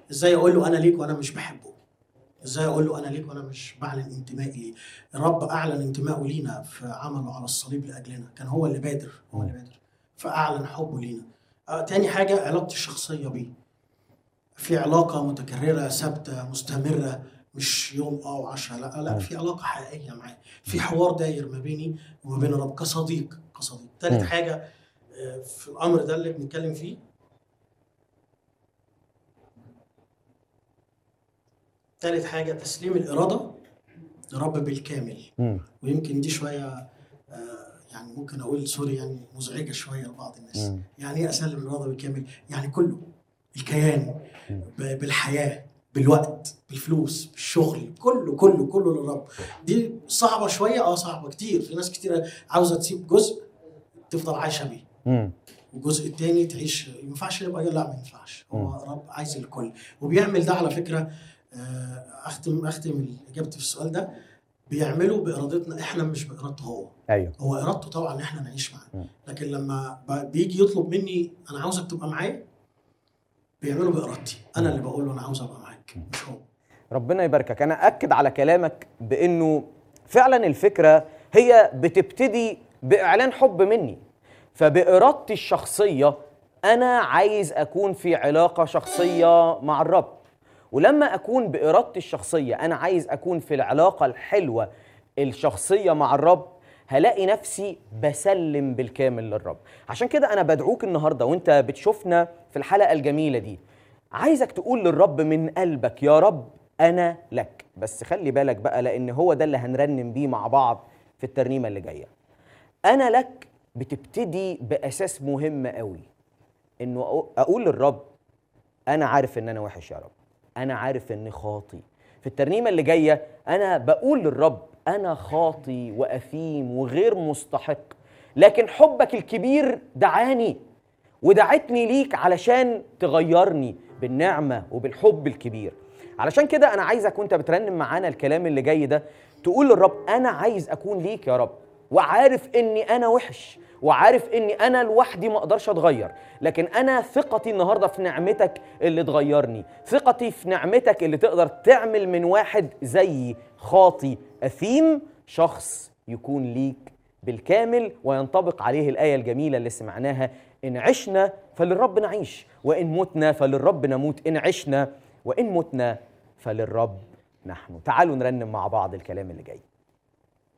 ازاي اقول له انا ليك وانا مش بحبه ازاي اقول له انا ليك وانا مش بعلن انتمائي ليه الرب اعلن انتمائه لينا في عمله على الصليب لاجلنا كان هو اللي بادر هو اللي بادر فاعلن حبه لينا آه تاني حاجه علاقتي الشخصيه بيه في علاقه متكرره ثابته مستمره مش يوم اه وعشرة لا لا في علاقه حقيقيه معاه في حوار داير ما بيني وما بين الرب كصديق كصديق تالت مم. حاجه آه، في الامر ده اللي بنتكلم فيه تالت حاجه تسليم الاراده للرب بالكامل مم. ويمكن دي شويه آه، يعني ممكن اقول سوري يعني مزعجه شويه لبعض الناس مم. يعني ايه اسلم الاراده بالكامل يعني كله الكيان ب- بالحياه بالوقت بالفلوس بالشغل كله كله كله للرب دي صعبه شويه اه صعبه كتير في ناس كتير عاوزه تسيب جزء تفضل عايشه بيه مم. والجزء التاني تعيش ما ينفعش يبقى لا ما ينفعش هو رب عايز الكل وبيعمل ده على فكره آه، اختم اختم اجابتي في السؤال ده بيعمله بارادتنا احنا مش بارادته هو ايوه هو ارادته طبعا ان احنا نعيش م. معاه لكن لما ب- بيجي يطلب مني انا عاوزك تبقى معايا بيعمله بارادتي انا اللي بقول له انا عاوز ابقى معاك مش هو ربنا يباركك انا اكد على كلامك بانه فعلا الفكره هي بتبتدي باعلان حب مني فبارادتي الشخصيه انا عايز اكون في علاقه شخصيه مع الرب ولما اكون بارادتي الشخصيه انا عايز اكون في العلاقه الحلوه الشخصيه مع الرب هلاقي نفسي بسلم بالكامل للرب عشان كده انا بدعوك النهارده وانت بتشوفنا في الحلقه الجميله دي عايزك تقول للرب من قلبك يا رب انا لك بس خلي بالك بقى لان هو ده اللي هنرنم بيه مع بعض في الترنيمه اللي جايه انا لك بتبتدي باساس مهم قوي انه أقو- اقول للرب انا عارف ان انا وحش يا رب انا عارف اني خاطي في الترنيمه اللي جايه انا بقول للرب انا خاطي واثيم وغير مستحق لكن حبك الكبير دعاني ودعتني ليك علشان تغيرني بالنعمه وبالحب الكبير علشان كده انا عايزك وانت بترنم معانا الكلام اللي جاي ده تقول للرب انا عايز اكون ليك يا رب وعارف اني انا وحش وعارف اني انا لوحدي ما اقدرش اتغير لكن انا ثقتي النهارده في نعمتك اللي تغيرني ثقتي في نعمتك اللي تقدر تعمل من واحد زيي خاطي اثيم شخص يكون ليك بالكامل وينطبق عليه الآية الجميلة اللي سمعناها إن عشنا فللرب نعيش وإن متنا فللرب نموت إن عشنا وإن متنا فللرب نحن تعالوا نرنم مع بعض الكلام اللي جاي